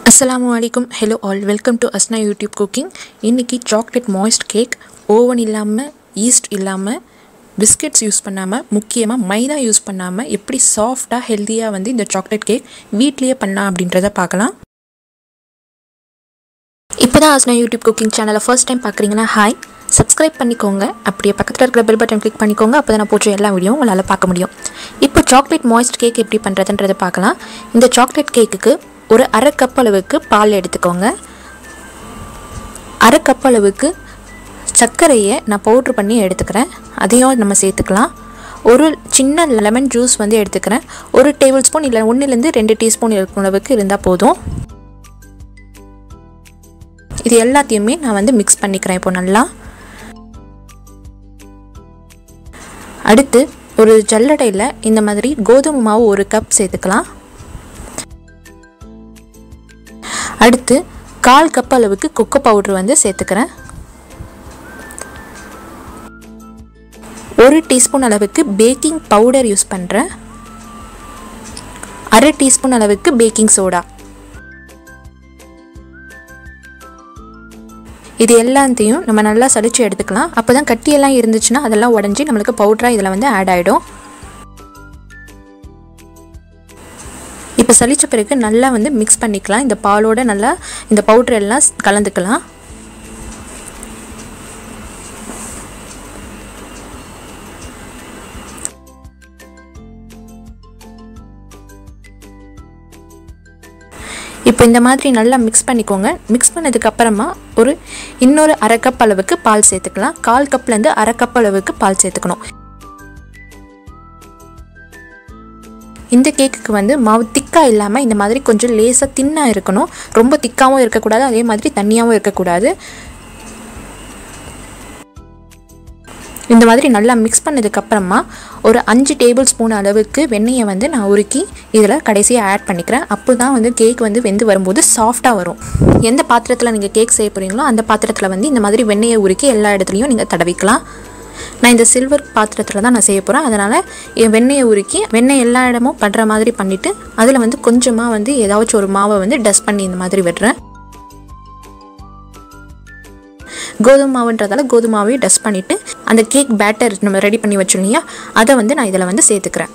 அஸ்ஸலாமு அலைக்கும் hello all welcome to Asna YouTube cooking இன்றைக்கி சாக்லேட் மாய்ஸ்ட் கேக் ஓவன் இல்லாமல் ஈஸ்ட் இல்லாமல் பிஸ்கெட்ஸ் யூஸ் பண்ணாமல் முக்கியமாக மைதா யூஸ் பண்ணாமல் எப்படி சாஃப்டாக ஹெல்த்தியாக வந்து இந்த சாக்லேட் கேக் வீட்லேயே பண்ணலாம் அப்படின்றத பார்க்கலாம் இப்போ தான் அஸ்னா யூடியூப் குக்கிங் சேனலை ஃபர்ஸ்ட் டைம் பார்க்குறீங்கன்னா ஹாய் சப்ஸ்கிரைப் பண்ணிக்கோங்க அப்படியே பக்கத்தில் இருக்கிற பெல் பட்டன் கிளிக் பண்ணிக்கோங்க அப்போ தான் நான் போட்ட எல்லா வீடியோவும் உங்களால் பார்க்க முடியும் இப்போ சாக்லேட் மாய்ஸ்ட் கேக் எப்படி பண்ணுறதுன்றதை பார்க்கலாம் இந்த சாக்லேட் கேக்குக்கு ஒரு அரை கப் அளவுக்கு பால் எடுத்துக்கோங்க அரை கப் அளவுக்கு சர்க்கரையை நான் பவுட்ரு பண்ணி எடுத்துக்கிறேன் அதையும் நம்ம சேர்த்துக்கலாம் ஒரு சின்ன லெமன் ஜூஸ் வந்து எடுத்துக்கிறேன் ஒரு டேபிள் ஸ்பூன் இல்லை ஒன்றுலேருந்து ரெண்டு டீஸ்பூன் இருக்கும் அளவுக்கு இருந்தால் போதும் இது எல்லாத்தையுமே நான் வந்து மிக்ஸ் பண்ணிக்கிறேன் இப்போ நல்லா அடுத்து ஒரு ஜல்லடையில் இந்த மாதிரி கோதுமை மாவு ஒரு கப் சேர்த்துக்கலாம் அடுத்து கால் கப் அளவுக்கு கொக்கோ பவுடர் வந்து சேர்த்துக்கிறேன் ஒரு டீஸ்பூன் அளவுக்கு பேக்கிங் பவுடர் யூஸ் பண்ணுறேன் அரை டீஸ்பூன் அளவுக்கு பேக்கிங் சோடா இது எல்லாத்தையும் நம்ம நல்லா சளிச்சு எடுத்துக்கலாம் அப்போ தான் கட்டியெல்லாம் இருந்துச்சுன்னா அதெல்லாம் உடஞ்சி நம்மளுக்கு பவுடராக இதில் வந்து ஆட் ஆகிடும் இப்போ சளிச்ச பிறகு நல்லா வந்து மிக்ஸ் பண்ணிக்கலாம் இந்த பாலோட நல்லா இந்த பவுட்ரு எல்லாம் கலந்துக்கலாம் இப்போ இந்த மாதிரி நல்லா மிக்ஸ் பண்ணிக்கோங்க மிக்ஸ் பண்ணதுக்கு அப்புறமா ஒரு இன்னொரு அரை கப் அளவுக்கு பால் சேர்த்துக்கலாம் கால் கப்லேருந்து அரை கப் அளவுக்கு பால் சேர்த்துக்கணும் இந்த கேக்குக்கு வந்து மாவு திக்காக இல்லாமல் இந்த மாதிரி கொஞ்சம் லேசாக தின்னாக இருக்கணும் ரொம்ப திக்காகவும் இருக்கக்கூடாது அதே மாதிரி தண்ணியாகவும் இருக்கக்கூடாது இந்த மாதிரி நல்லா மிக்ஸ் பண்ணதுக்கப்புறமா ஒரு அஞ்சு டேபிள் ஸ்பூன் அளவுக்கு வெண்ணெயை வந்து நான் உருக்கி இதில் கடைசியாக ஆட் பண்ணிக்கிறேன் அப்போ தான் வந்து கேக் வந்து வெந்து வரும்போது சாஃப்டாக வரும் எந்த பாத்திரத்தில் நீங்கள் கேக் செய்ய போகிறீங்களோ அந்த பாத்திரத்தில் வந்து இந்த மாதிரி வெண்ணெயை உருக்கி எல்லா இடத்துலையும் நீங்கள் தடவிக்கலாம் நான் இந்த சில்வர் பாத்திரத்தில் தான் நான் செய்ய போகிறேன் அதனால் என் வெண்ணெயை உருக்கி வெண்ணெய் எல்லா இடமும் பண்ணுற மாதிரி பண்ணிவிட்டு அதில் வந்து கொஞ்சமாக வந்து ஏதாச்சும் ஒரு மாவை வந்து டஸ்ட் பண்ணி இந்த மாதிரி விடுறேன் கோதுமை மாவுன்றதால கோதுமை மாவையும் டஸ்ட் பண்ணிவிட்டு அந்த கேக் பேட்டர் நம்ம ரெடி பண்ணி வச்சோம் இல்லையா அதை வந்து நான் இதில் வந்து சேர்த்துக்கிறேன்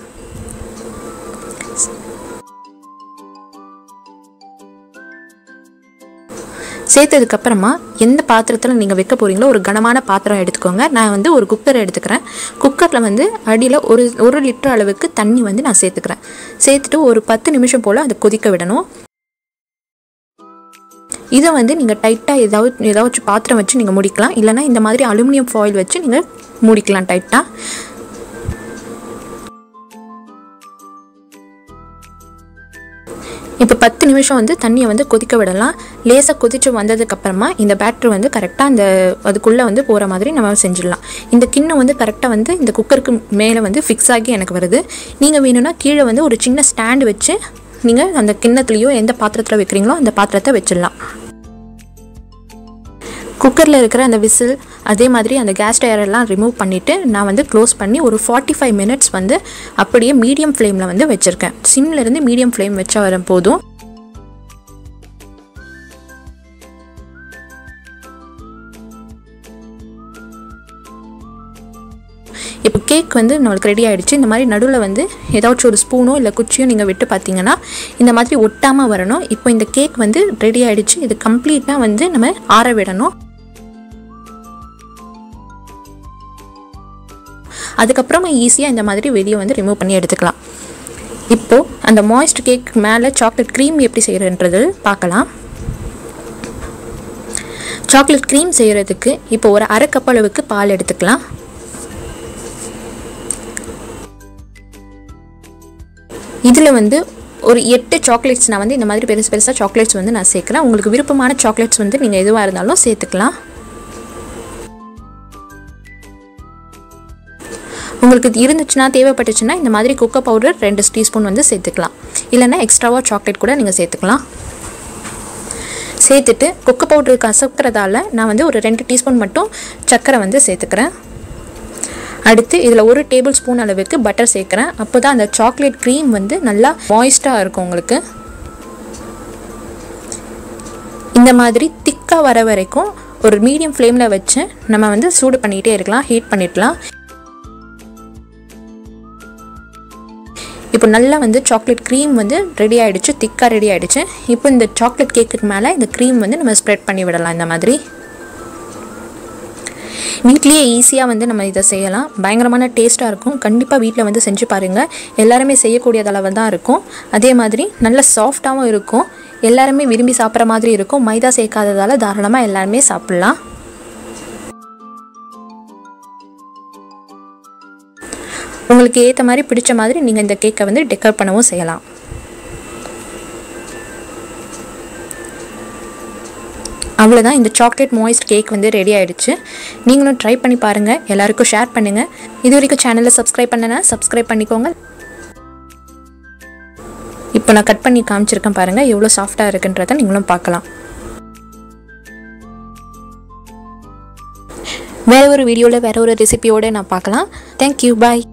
சேர்த்ததுக்கப்புறமா எந்த பாத்திரத்தில் நீங்கள் வைக்க போகிறீங்களோ ஒரு கனமான பாத்திரம் எடுத்துக்கோங்க நான் வந்து ஒரு குக்கர் எடுத்துக்கிறேன் குக்கரில் வந்து அடியில் ஒரு ஒரு லிட்டர் அளவுக்கு தண்ணி வந்து நான் சேர்த்துக்கிறேன் சேர்த்துட்டு ஒரு பத்து நிமிஷம் போல் அதை கொதிக்க விடணும் இதை வந்து நீங்கள் டைட்டாக ஏதாவது ஏதாச்சும் பாத்திரம் வச்சு நீங்கள் முடிக்கலாம் இல்லைனா இந்த மாதிரி அலுமினியம் ஃபாயில் வச்சு நீங்கள் மூடிக்கலாம் டைட்டாக இப்போ பத்து நிமிஷம் வந்து தண்ணியை வந்து கொதிக்க விடலாம் லேசாக கொதிச்சு வந்ததுக்கப்புறமா இந்த பேட்ரு வந்து கரெக்டாக அந்த அதுக்குள்ளே வந்து போகிற மாதிரி நம்ம செஞ்சிடலாம் இந்த கிண்ணம் வந்து கரெக்டாக வந்து இந்த குக்கருக்கு மேலே வந்து ஃபிக்ஸ் ஆகி எனக்கு வருது நீங்கள் வேணும்னா கீழே வந்து ஒரு சின்ன ஸ்டாண்டு வச்சு நீங்கள் அந்த கிண்ணத்துலேயோ எந்த பாத்திரத்தில் வைக்கிறீங்களோ அந்த பாத்திரத்தை வச்சிடலாம் குக்கரில் இருக்கிற அந்த விசில் அதே மாதிரி அந்த கேஸ் டயரெல்லாம் ரிமூவ் பண்ணிவிட்டு நான் வந்து க்ளோஸ் பண்ணி ஒரு ஃபார்ட்டி ஃபைவ் மினிட்ஸ் வந்து அப்படியே மீடியம் ஃப்ளேமில் வந்து வச்சுருக்கேன் சிம்லேருந்து மீடியம் ஃப்ளேம் வச்சா வர போதும் இப்போ கேக் வந்து நம்மளுக்கு ரெடி ஆகிடுச்சு இந்த மாதிரி நடுவில் வந்து ஏதாச்சும் ஒரு ஸ்பூனோ இல்லை குச்சியோ நீங்கள் விட்டு பார்த்தீங்கன்னா இந்த மாதிரி ஒட்டாமல் வரணும் இப்போ இந்த கேக் வந்து ரெடி ஆகிடுச்சு இது கம்ப்ளீட்டாக வந்து நம்ம ஆற விடணும் அதுக்கப்புறமா ஈஸியாக இந்த மாதிரி வெளியே வந்து ரிமூவ் பண்ணி எடுத்துக்கலாம் இப்போது அந்த மாய்ஸ்ட் கேக் மேலே சாக்லேட் க்ரீம் எப்படி செய்கிறன்றது பார்க்கலாம் சாக்லேட் க்ரீம் செய்கிறதுக்கு இப்போ ஒரு அரை கப் அளவுக்கு பால் எடுத்துக்கலாம் இதில் வந்து ஒரு எட்டு சாக்லேட்ஸ் நான் வந்து இந்த மாதிரி பெருசு பெருசாக சாக்லேட்ஸ் வந்து நான் சேர்க்குறேன் உங்களுக்கு விருப்பமான சாக்லேட்ஸ் வந்து நீங்கள் எதுவாக இருந்தாலும் சேர்த்துக்கலாம் உங்களுக்கு இருந்துச்சுன்னா தேவைப்பட்டுச்சுன்னா இந்த மாதிரி குக்கோ பவுடர் ரெண்டு டீஸ்பூன் வந்து சேர்த்துக்கலாம் இல்லைன்னா எக்ஸ்ட்ராவாக சாக்லேட் கூட நீங்கள் சேர்த்துக்கலாம் சேர்த்துட்டு கொக்கோ பவுடர் கசக்கிறதால நான் வந்து ஒரு ரெண்டு டீஸ்பூன் மட்டும் சர்க்கரை வந்து சேர்த்துக்கிறேன் அடுத்து இதில் ஒரு டேபிள் ஸ்பூன் அளவுக்கு பட்டர் சேர்க்குறேன் அப்போ தான் அந்த சாக்லேட் க்ரீம் வந்து நல்லா மாய்ஸ்டாக இருக்கும் உங்களுக்கு இந்த மாதிரி திக்காக வர வரைக்கும் ஒரு மீடியம் ஃப்ளேமில் வச்சு நம்ம வந்து சூடு பண்ணிகிட்டே இருக்கலாம் ஹீட் பண்ணிடலாம் இப்போ நல்லா வந்து சாக்லேட் க்ரீம் வந்து ரெடி ஆகிடுச்சு திக்காக ரெடி ஆகிடுச்சு இப்போ இந்த சாக்லேட் கேக்குக்கு மேலே இந்த க்ரீம் வந்து நம்ம ஸ்ப்ரெட் பண்ணி விடலாம் இந்த மாதிரி வீட்லேயே ஈஸியாக வந்து நம்ம இதை செய்யலாம் பயங்கரமான டேஸ்ட்டாக இருக்கும் கண்டிப்பாக வீட்டில் வந்து செஞ்சு பாருங்கள் எல்லாருமே செய்யக்கூடிய அளவு தான் இருக்கும் அதே மாதிரி நல்ல சாஃப்டாகவும் இருக்கும் எல்லாருமே விரும்பி சாப்பிட்ற மாதிரி இருக்கும் மைதா சேர்க்காததால் தாராளமாக எல்லாருமே சாப்பிட்லாம் உங்களுக்கு ஏற்ற மாதிரி பிடிச்ச மாதிரி நீங்கள் இந்த கேக்கை வந்து டெக்கர் பண்ணவும் செய்யலாம் அவ்வளோதான் இந்த சாக்லேட் மாய்ஸ்ட் கேக் வந்து ரெடி ஆகிடுச்சு நீங்களும் ட்ரை பண்ணி பாருங்கள் எல்லாருக்கும் ஷேர் பண்ணுங்கள் இது வரைக்கும் சேனலை சப்ஸ்கிரைப் பண்ணனா சப்ஸ்கிரைப் பண்ணிக்கோங்க இப்போ நான் கட் பண்ணி காமிச்சிருக்கேன் பாருங்கள் எவ்வளோ சாஃப்டாக இருக்குன்றதை நீங்களும் பார்க்கலாம் வேறு ஒரு வீடியோவில் வேறு ஒரு ரெசிபியோடு நான் பார்க்கலாம் தேங்க்யூ பாய்